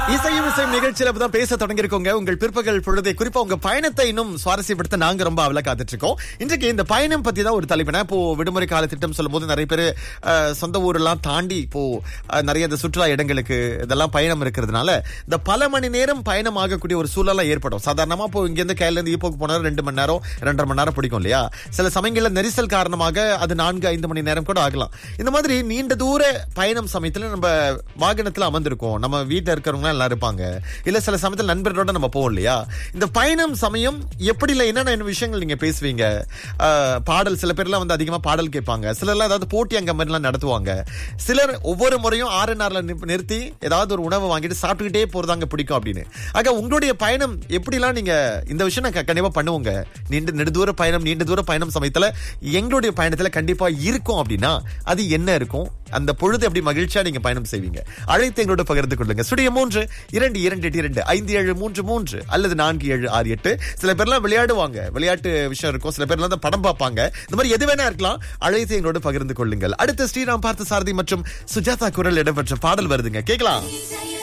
இசையும் இசையும் நிகழ்ச்சியில இப்பதான் பேச தொடங்கியிருக்கோங்க உங்கள் பிற்பகல் பொழுதை குறிப்பா உங்க பயணத்தை இன்னும் சுவாரஸ்யப்படுத்த நாங்க ரொம்ப அவல காத்துட்டு இருக்கோம் இன்றைக்கு இந்த பயணம் பத்தி தான் ஒரு தலைப்பினா இப்போ விடுமுறை கால திட்டம் சொல்லும் போது நிறைய பேர் சொந்த ஊரெல்லாம் தாண்டி இப்போ அஹ், நிறைய இந்த சுற்றுலா இடங்களுக்கு இதெல்லாம் பயணம் இருக்கிறதுனால இந்த பல மணி நேரம் பயணம் ஆகக்கூடிய ஒரு சூழலாம் ஏற்படும் சாதாரணமா இப்போ இங்க இருந்து கேரள இருந்து ஈப்போக்கு போனா ரெண்டு மணி நேரம் ரெண்டரை மணி நேரம் பிடிக்கும் இல்லையா சில சமயங்கள்ல நெரிசல் காரணமாக அது நான்கு ஐந்து மணி நேரம் கூட ஆகலாம் இந்த மாதிரி நீண்ட தூர பயணம் சமயத்துல நம்ம வாகனத்துல அமர்ந்திருக்கோம் நம்ம வீட்டுல இருக்கிறவங்க எல்லாம் இருப்பாங்க இல்ல சில சமயத்துல நண்பர்களோட நம்ம போவோம் இல்லையா இந்த பயணம் சமயம் எப்படி இல்ல என்னென்ன விஷயங்கள் நீங்க பேசுவீங்க ஆஹ், பாடல் சில பேர்லாம் வந்து அதிகமா பாடல் கேட்பாங்க சிலர்லாம் ஏதாவது போட்டி அங்க மாதிரி எல்லாம் நடத்துவாங்க சிலர் ஒவ்வொரு முறையும் ஆறு நாள்ல நிறுத்தி ஏதாவது ஒரு உணவை வாங்கிட்டு சாப்பிட்டுக்கிட்டே போறதாங்க பிடிக்கும் அப்படின்னு ஆக உங்களுடைய பயணம் எப்படிலாம் நீங்க இந்த விஷயம் நான் க- கண்டிப்பா பண்ணுவோங்க நீண்ட நெடுதூர பயணம் நீண்ட தூர பயணம் சமயத்துல எங்களுடைய பயணத்துல கண்டிப்பா இருக்கும் அப்படின்னா அது என்ன இருக்கும் அந்த பொழுது எப்படி மகிழ்ச்சியா நீங்க பயணம் செய்வீங்க அழைத்து எங்களோட பகிர்ந்து கொள்ளுங்க சுடிய மூன்று இரண்டு இரண்டு எட்டு இரண்டு ஐந்து ஏழு மூன்று மூன்று அல்லது நான்கு ஏழு ஆறு எட்டு சில பேர்லாம் விளையாடுவாங்க விளையாட்டு விஷயம் இருக்கும் சில பேர்லாம் தான் படம் பார்ப்பாங்க இந்த மாதிரி எது வேணா இருக்கலாம் அழைத்து எங்களோட பகிர்ந்து கொள்ளுங்கள் அடுத்து ஸ்ரீராம் பார்த்த சாரதி மற்றும் சுஜாதா குரல் இடம்பெற்ற பாடல் வருதுங்க கேட்கலாம் இசையும்